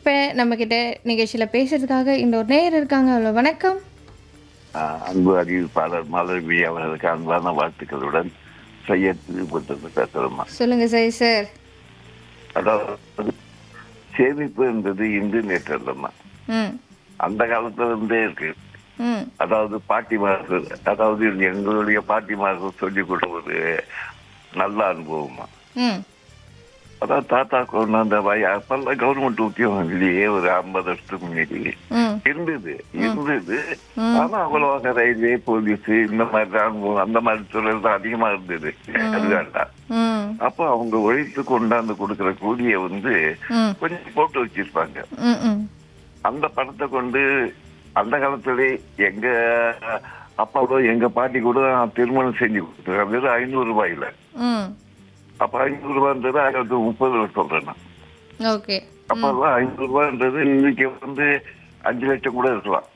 இப்போ நம்மக்கிட்ட நிகழ்ச்சியில் பேசுறதுக்காக இன்னொரு நேயர் இருக்காங்க அவ்வளோ வணக்கம் ஆஹ் அன்பு அறிவிப்பாளர் மலர்வி அவர்களுக்கு அன்பான வாழ்த்துக்களுடன் சையத் புத்தகத்தை பேசுறோமா சொல்லுங்க சார் சார் அதாவது சேமிப்பு என்பது இன்று நேற்று அல்லம்மா ம் அந்த காலத்துல இருந்தே இருக்கு ம் அதாவது பாட்டிமார்கள் அதாவது எங்களுடைய பாட்டிமார்கள் சொல்லிக் கொடுத்த ஒரு நல்ல அனுபவமா ம் அதாவது தாத்தா கொண்டாந்த வய அப்பெல்லாம் கவர்மெண்ட் உத்தியோகம் இல்லையே ஒரு ஐம்பது வருஷத்துக்கு முன்னாடி ம் இருந்தது இருந்தது ஆனா அவ்வளவாக ரயில்வே போலீஸ் இந்த மாதிரி ராணுவம் அந்த மாதிரி துறையில் தான் அதிகமா இருந்தது அது வேண்டாம் ம் அப்போ அவங்க உழைத்து கொண்டாந்து கொடுக்கிற கூலியை வந்து ம் கொஞ்சம் போட்டு வச்சிருப்பாங்க ம் ம் அந்த பணத்தை கொண்டு அந்த காலத்திலே எங்க அப்பாவோ எங்க பாட்டி கூட திருமணம் செஞ்சு கொடுத்தாங்க வெறும் ஐநூறு ரூபாயில ம் அப்ப ஐநூறு ரூபான்றது ஆயிரத்தி முப்பது சொல்றேன் நான் ஓகே அப்பெல்லாம் ஐநூறு ரூபான்றது இன்னைக்கு வந்து அஞ்சு லட்சம் கூட இருக்கலாம்